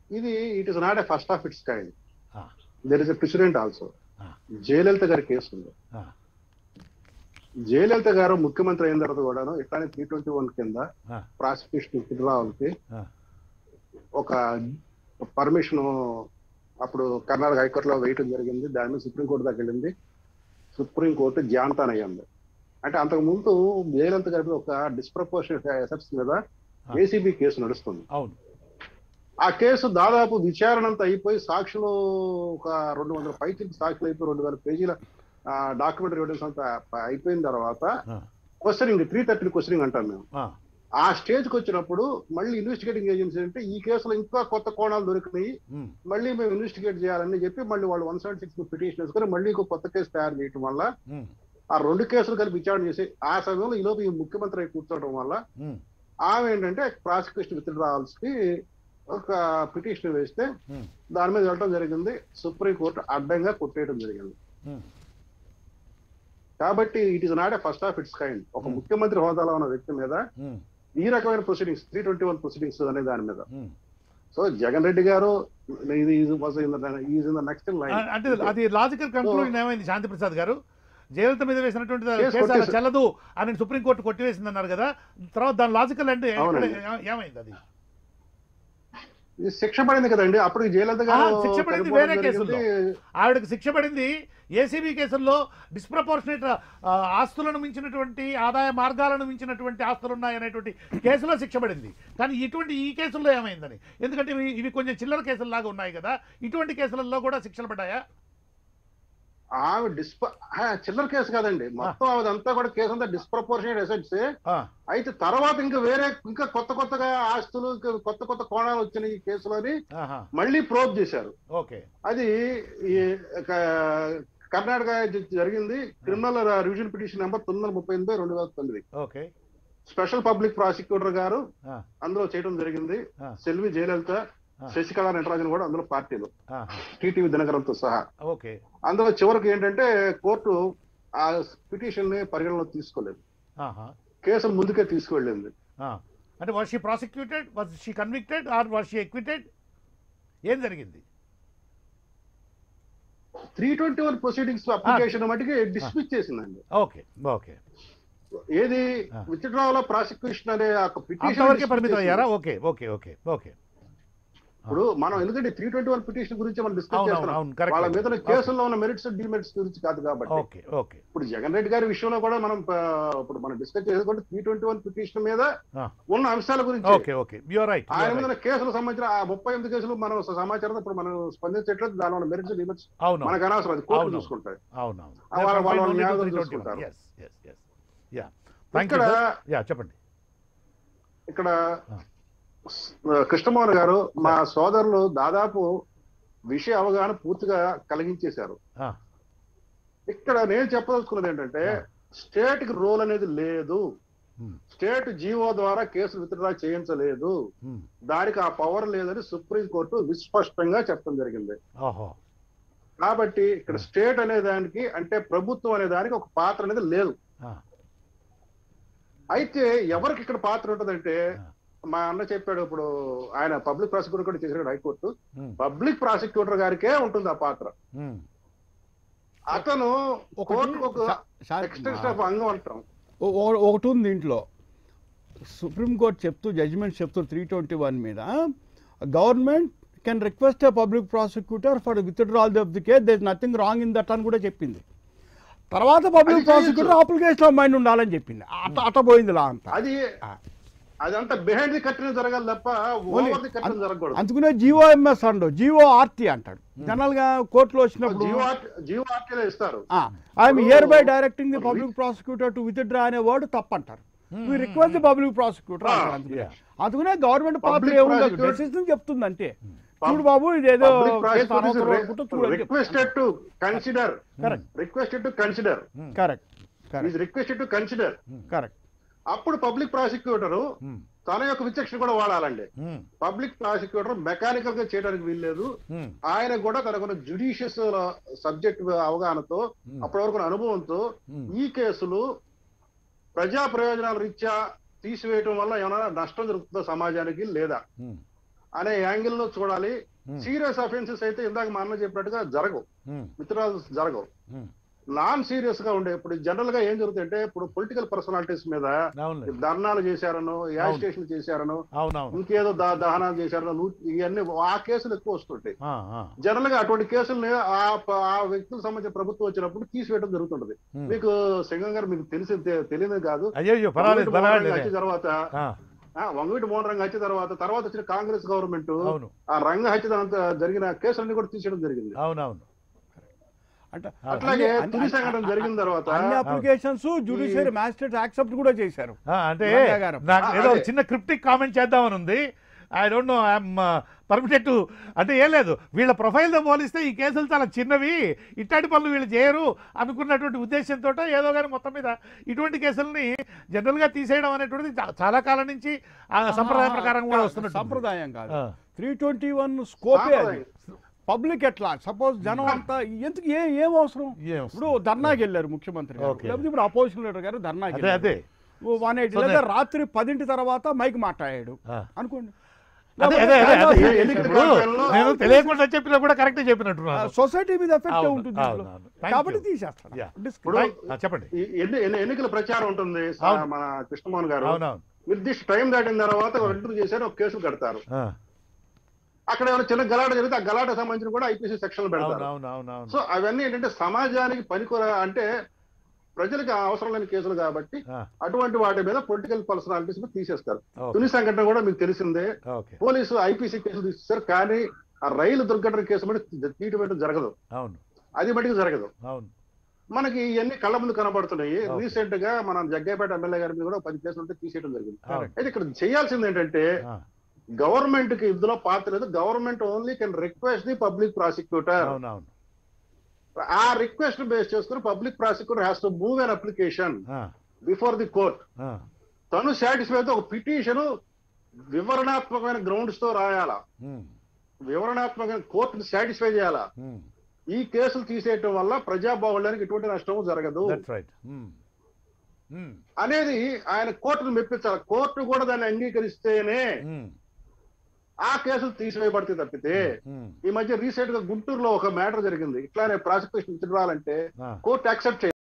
ఇది it is not a first of its kind ah, there is a president also ah, Jayalalithaa గారి case ఉంది ఆ, జయలలిత గారు ముఖ్యమంత్రి అయిన తర్వాత కూడాను ఇట్లానే త్రీ ట్వంటీ వన్ కింద ఆ, ప్రాసిక్యూషన్ ఫిర్రావులకి ఆ, ఒక పర్మిషన్ అప్పుడు కర్ణాటక హైకోర్టులో వేయటం జరిగింది దాని మీద సుప్రీంకోర్టు దాకా వెళ్ళింది సుప్రీంకోర్టు జాంతాన్ అయ్యింది అంటే అంతకు ముందు జయలలిత గారి మీద ఒక డిస్ప్రపోర్షనల్ ఎసెట్స్ మీద ఏసీబీ కేసు నడుస్తుంది అవును ఆ కేసు దాదాపు విచారణ అంతా అయిపోయి సాక్షులు ఒక రెండు వందల పైకి సాక్షులు అయిపోయి రెండు వేల పేజీల డాక్యుమెంటరీ ఎవిడెన్స్ అంతా అయిపోయిన తర్వాత ఆ, క్వశ్చనింగ్ త్రీ థర్టీ క్వశ్చనింగ్ అంటాం మేము ఆ, ఆ స్టేజ్కి వచ్చినప్పుడు మళ్ళీ ఇన్వెస్టిగేటింగ్ ఏజెన్సీ అంటే ఈ కేసులో ఇంకా కొత్త కోణాలు దొరికినాయి ఉమ్, మళ్ళీ మేము ఇన్వెస్టిగేట్ చేయాలని చెప్పి మళ్ళీ వాళ్ళు వన్ సెవెంటీ సిక్స్ పిటిషన్ వేసుకొని మళ్ళీ ఇంకో కొత్త కేసు తయారు చేయడం వల్ల ఉమ్, ఆ రెండు కేసులు కలిపి విచారణ చేసి ఆ సమయంలో ఈ లోపు ఈ ముఖ్యమంత్రి అయి కూర్చోవడం వల్ల ఉమ్, ఆమె ఏంటంటే ప్రాసిక్యూషన్ విత్ కి ఒక పిటిషన్ వేస్తే ఉమ్, దాని మీద వెళ్ళడం జరిగింది సుప్రీంకోర్టు అడ్డంగా కొట్టేయడం జరిగింది ఉమ్, కాబట్టి it is not a first of its kind ఒక Hmm. ముఖ్యమంత్రి హోదాలో ఉన్న వ్యక్తి మీద ఉమ్, ఈ రకమైన proceedings three twenty one proceedings అనే దాని మీద ఉమ్. సో జగన్ రెడ్డి గారు ఇది is in the next ah, line అంటే అది లాజికల్ కన్క్లూజన్ ఏమైంది శాంతి ప్రసాద్ గారు జయలలిత మీద వేసినటువంటి Yes, కేసు అలా కొట్టేసి- చెల్లదు అని సుప్రీంకోర్టు కొట్టివేసింది అన్నారు కదా తర్వాత దాని లాజికల్ అంటే ఎక్కడ- అవునండి. ఏ- ఏమైంది అది ఇది శిక్ష పడింది కదండి అప్పుడు జయలలిత గారు ఆ, శిక్ష పడింది చనిపోవడం వేరే కేసుల్లో. జరిగింది. ఆవిడకి శిక్ష పడింది ఏసీబీ కేసుల్లో డిస్ప్రపోర్షనేట్ ఆస్తులను మించినటువంటి ఆదాయ మార్గాలను మించినటువంటి ఆస్తులు ఉన్నాయనేటువంటి కేసులో శిక్ష పడింది కానీ ఇటువంటి ఈ కేసుల్లో ఏమైందని ఎందుకంటే ఇవి ఇవి కొంచెం చిల్లర కేసుల్లాగా ఉన్నాయి కదా ఇటువంటి కేసులలో కూడా శిక్షలు పడ్డాయా ఆమె డిస్ప ఆ, చిల్లర కేసు కాదండి మొత్తం అదంతా కూడా కేసు అంతా డిస్ప్రపోర్షనేట్ ఎసెట్స్ ఆ, అయితే తర్వాత ఇంకా వేరే ఇంకా కొత్త కొత్తగా ఆస్తులు ఇంకా కొత్త కొత్త కోణాలు వచ్చిన ఈ కేసులోని ఆహా, మళ్ళీ ప్రోబ్ చేశారు ఓకే అది ఈ క- కర్ణాటక జ- జరిగింది క్రిమినల్ రివిజన్ పిటిషన్ నెంబర్ తొమ్మిది వందల ముప్పై ఎనిమిది రెండు వేల తొమ్మిది ఓకే స్పెషల్ పబ్లిక్ ప్రాసిక్యూటర్ గారు ఆ, అందులో చేయడం జరిగింది ఆ. సెల్వి జయలలిత ఆ. శశికళ నటరాజన్ కూడా అందులో పార్టీలు ఆహా, టీటీవీ దినకరంతో సహా ఓకే అందులో చివరికి ఏంటంటే కోర్టు ఆ పిటిషన్ ని పరిగణలోకి తీసుకోలేదు ఆహా, కేసును ముందుకే తీసుకువెళ్ళింది ఆ. అంటే was she prosecuted was she convicted or was she acquitted ఏం జరిగింది three twenty one proceedings application మటుకి డిస్మిస్ చేసిందండి ఓకే ఓకే ఏది ఆ. విత్డ్రావల్ ప్రాసిక్యూషన్ అనే ఒక అంతవరకే పిటిషన్ పరిమితం అయ్యారా ఓకే ఓకే ఓకే ఓకే ఇప్పుడు మనం ఎందుకంటే త్రీ ట్వంటీ వన్ పిటిషన్ గురించి మనం డిస్కస్ అవును, అవును, చేస్తున్నాం అవును, correct. వాళ్ళ మీద Okay. కేసుల్లో ఉన్న మెరిట్స్ డిమెరిట్స్ గురించి కాదు కాబట్టి ఓకే ఓకే ఇప్పుడు జగన్ రెడ్డి గారి విషయంలో కూడా మనం ఆ, ఇప్పుడు మనం డిస్కస్ చేసుకుంటే త్రీ ట్వంటీ వన్ పిటిషన్ మీద ఆ. ఉన్న అంశాల గురించి ఓకే ఓకే యూఆర్ రైట్ ఆయన మీద ఉన్న కేసులకు సంబంధించిన ఆ ముప్పై ఎనిమిది కేసులు మనం సమాచారం ఇప్పుడు మనం స్పందించట్లేదు దాని వల్ల మెరిట్స్ డిమెరిట్స్ అవును మనకు అనవసరం అది కోర్టు అవును. చూసుకుంటాయి అవును ఆ, వాళ్ళ- వాళ్ళ న్యాయాధీశులు చూసుకుంటారు. యా థ్యాంక్ యూ ఇక్కడ యా చెప్పండి ఇక్కడ ఆ. స్- కృష్ణమోహన్ గారు మా సోదరులు దాదాపు విషయ అవగాహన పూర్తిగా కలిగించేశారు ఆ, ఇక్కడ నేను చెప్పదలుచుకున్నది ఏంటంటే ఆ. స్టేట్ కి రోల్ అనేది లేదు ఉమ్, స్టేట్ జీవో ద్వారా కేసు విత్డ్రా చేయించలేదు ఉమ్, దానికి ఆ పవర్ లేదని సుప్రీంకోర్టు విస్పష్టంగా చెప్పడం జరిగింది ఓహో కాబట్టి ఇక్కడ స్టేట్ అనే దానికి అంటే ప్రభుత్వం అనే దానికి ఒక పాత్ర అనేది లేదు ఆ, అయితే ఎవరికి ఇక్కడ పాత్ర ఉంటుందంటే ఆ. మా అన్న చెప్పాడు ఇప్పుడు ఆయన పబ్లిక్ ప్రాసిక్యూటర్ కూడా చేశాడు హైకోర్టు ఉమ్, పబ్లిక్ ప్రాసిక్యూటర్ గారికే ఉంటుంది ఆ పాత్ర ఉమ్, అతను ఒకటి కోర్టుకు ఒక శా- శా- ఎక్స్టెన్షన్ ఆఫ్ అంగం అంటాం ఓ- ఓ- ఒకటి ఉంది దీంట్లో సుప్రీంకోర్టు చెప్తూ జడ్జిమెంట్ చెప్తూ త్రీ ట్వంటీ వన్ మీద government can request a public prosecutor for withdrawal of the case there nothing wrong in that అని కూడా చెప్పింది తర్వాత పబ్లిక్ అది ప్రాసిక్యూటర్ చేయొచ్చు. అప్లికేషన్ ఆఫ్ మైండ్ ఉండాలని చెప్పింది అట అట పోయింది లా అంతా అది ఆ. అదంతా బిహైండ్ ది కట్టిన జరగాలి తప్ప ఓన్లీ ఓవర్ ది కట్టిన జరగకూడదు అందుకనే జిఓఎంఎస్ అండు జిఓ ఆర్టీ అంటాడు జనరల్ గా కోర్టులో వచ్చినప్పుడు జియో ఆర్ట్ జియో ఆర్టీలో ఇస్తారు I'm hereby directing the public prosecutor to withdraw అనే వర్డ్ తప్పంటారు we request the public prosecutor అంటారు అందుకనే Yeah. అందుకనే గవర్నమెంట్ పాత్ర Public ఏముండదు prosecutor- డెసిషన్ చెప్తుంది అంతే చూడు బాబు ఇదేదో కేసు అనవసరం అనుకుంటూ చూడండి requested to consider correct requested to consider correct correct is requested to consider correct అప్పుడు పబ్లిక్ ప్రాసిక్యూటర్ ఉమ్, తన యొక్క విచక్షణ కూడా వాడాలండి ఉమ్, పబ్లిక్ ప్రాసిక్యూటర్ మెకానికల్ గా చేయడానికి వీల్లేదు ఉమ్, ఆయన కూడా తనకున్న జుడిషియస్ సబ్జెక్ట్ అవగాహనతో Hmm. అప్పటి వరకు అనుభవంతో Hmm. ఈ కేసులు ప్రజా ప్రయోజనాల రీత్యా తీసివేయటం వల్ల ఏమైనా నష్టం జరుగుతుందో సమాజానికి లేదా ఉమ్, అనే యాంగిల్ లో చూడాలి Hmm. సీరియస్ అఫెన్సెస్ అయితే ఇందాక మా అన్న చెప్పినట్టుగా జరగవు ఉమ్, విత్డ్రాల్స్ జరగవు ఉమ్. నాన్ సీరియస్ గా ఉండే ఇప్పుడు జనరల్ గా ఏం జరుగుతుందంటే ఇప్పుడు పొలిటికల్ పర్సనాలిటీస్ మీద అవునులే ధర్నాలు చేశారనో అవును. యాజిటేషన్ చేశారనో అవునవును ఇంకేదో ద- దహనాలు చేశారనో లూ- ఇవన్నీ ఆ కేసులు ఎక్కువ వస్తుంటాయి ఆ, ఆ. జనరల్ గా అటువంటి కేసుల్ని ఆ ప- ఆ వ్యక్తులకు సంబంధించిన ప్రభుత్వం వచ్చినప్పుడు తీసివేయడం జరుగుతుంటది ఉమ్. మీకు సింగం గారు మీకు తెలిసి తె- తెలియదు కాదు అయ్యో పర్వాలేదు వంగవీటి మోహన్ రంగ పర్వాలేదు హత్య తర్వాత ఆ, ఆ, వంగవీటి మోహన్ రంగ హత్య తర్వాత తర్వాత వచ్చిన కాంగ్రెస్ గవర్నమెంట్ అవును ఆ రంగ హత్య తర్వాత జరిగిన కేసులన్నీ కూడా తీసేయడం జరిగింది అవునవును అంటే అట్లాగే అన్ని- తుది సంఘటన జరిగిన తర్వాత అన్ని అప్లికేషన్స్ జ్యుడిషియరీ మ్యాజిస్ట్రేట్ యాక్సెప్ట్ కూడా చేశారు ఆ, అంటే రంగా గారు. నాకు ఆ, ఏదో అదే. చిన్న క్రిప్టిక్ కామెంట్ చేద్దామని ఉంది I don't know I'm permitted అంటే ఏం లేదు వీళ్ళ ప్రొఫైల్తో పోలిస్తే ఈ కేసులు చాలా చిన్నవి ఇట్లాంటి పనులు వీళ్ళు చేయరు అనుకున్నటువంటి ఉద్దేశంతో ఏదో కానీ మొత్తం మీద ఇటువంటి కేసుల్ని జనరల్గా తీసేయడం అనేటువంటిది చా- చాలా కాలం నుంచి ఆ సంప్రదాయ ప్రకారం కూడా వస్తున్నట్టు సంప్రదాయం కాదు ఆ. త్రీ ట్వంటీ వన్ స్కోపే అది సాంప్రదాయం. పబ్లిక్ ఎట్లా సపోజ్ జనం అంతా ఎందుకు ఏ ఏం అవసరం ఏం ఇప్పుడు ధర్నాకి వెళ్ళారు ముఖ్యమంత్రి గారు ఓకే. లేకపోతే ఇప్పుడు అపోజిషన్ లీడర్ గారు ధర్నాకి అదే అదే వన్ ఎయిటీ సో లేదా దే- రాత్రి పదింటి తర్వాత మైక్ మాట్లాడాడు ఆ. అనుకోండి అదే అదే అదే అదే. ఏ- ఎన్నికల ఇప్పుడు కార్యక్రమంలో నేను తెలియకుండా చెప్పినా కూడా కరెక్టే చెప్పినట్టున్నాను సొసైటీ మీద ఎఫెక్ట్ అవును, ఉంటుంది అవును, ఇందులో. అవును. Thank కాబట్టి you. తీసేస్తాడు Yeah. Disc- ఇప్పుడు ఆ, చెప్పండి ఈ ఎన్ని ఎన్ని- ఎన్నికల ప్రచారం ఉంటుంది సా- అవును. మన కృష్ణమోహన్ గారు అవునవును నిర్దిష్ట టైం దాటిన తర్వాత ఇంటర్వ్యూ చేశారు ఒక కేసు కడతారు ఆ, అక్కడ ఏమైనా చిన్న గలాట జరిగితే ఆ గలాట సంబంధించిన కూడా ఐపీసీ సెక్షన్ అవును పెడతారు అవును అవును అవును సో అవన్నీ ఏంటంటే సమాజానికి పనికొర అంటే ప్రజలకు అవసరం లేని కేసులు కాబట్టి ఆ, అటువంటి వాటి మీద పొలిటికల్ పర్సనాలిటీస్ మీద తీసేస్తారు ఓకే తుని సంఘటన కూడా మీకు తెలిసిందే ఓకే పోలీసు ఐపీసీ కేసులు తీసేస్తారు కానీ ఆ రైలు దుర్ఘటన కేసు మటు తీయటం జరగదు అవును అది మటుకు జరగదు అవును మనకి ఇవన్నీ కళ్ళ ముందు కనబడుతున్నాయి Okay. రీసెంట్ గా మన జగ్గైపేట ఎమ్మెల్యే గారి మీద కూడా పది కేసులు ఉంటే తీసేయడం జరిగింది అవును అయితే ఇక్కడ చేయాల్సింది ఏంటంటే ఆ, గవర్నమెంట్ కి ఇందులో పాత్ర లేదు government only can request the public prosecutor అవును అవును ఆ రిక్వెస్ట్ బేస్ చేసుకుని public prosecutor has to move an application ah, before the court ah, తను సాటిస్ఫై అయితే ఒక పిటిషన్ వివరణాత్మకమైన గ్రౌండ్స్ తో రాయాలా ఉమ్, వివరణాత్మకమైన కోర్టుని సాటిస్ఫై చేయాలా ఉమ్, ఈ కేసులు తీసేయటం వల్ల ప్రజాబాహుళ్యానికి ఎటువంటి నష్టము జరగదు that's right. ఉమ్, ఉమ్, అనేది ఆయన కోర్టును మెప్పించాలి కోర్టు కూడా దాన్ని అంగీకరిస్తేనే ఉమ్, ఆ కేసులు తీసివేయబడితే తప్పితే ఉమ్, ఈ మధ్య రీసెంట్ గా గుంటూరులో ఒక మ్యాటర్ జరిగింది ఇట్లానే ప్రాసిక్యూషన్ విత్డ్రాల్ అంటే ఆ. Court accept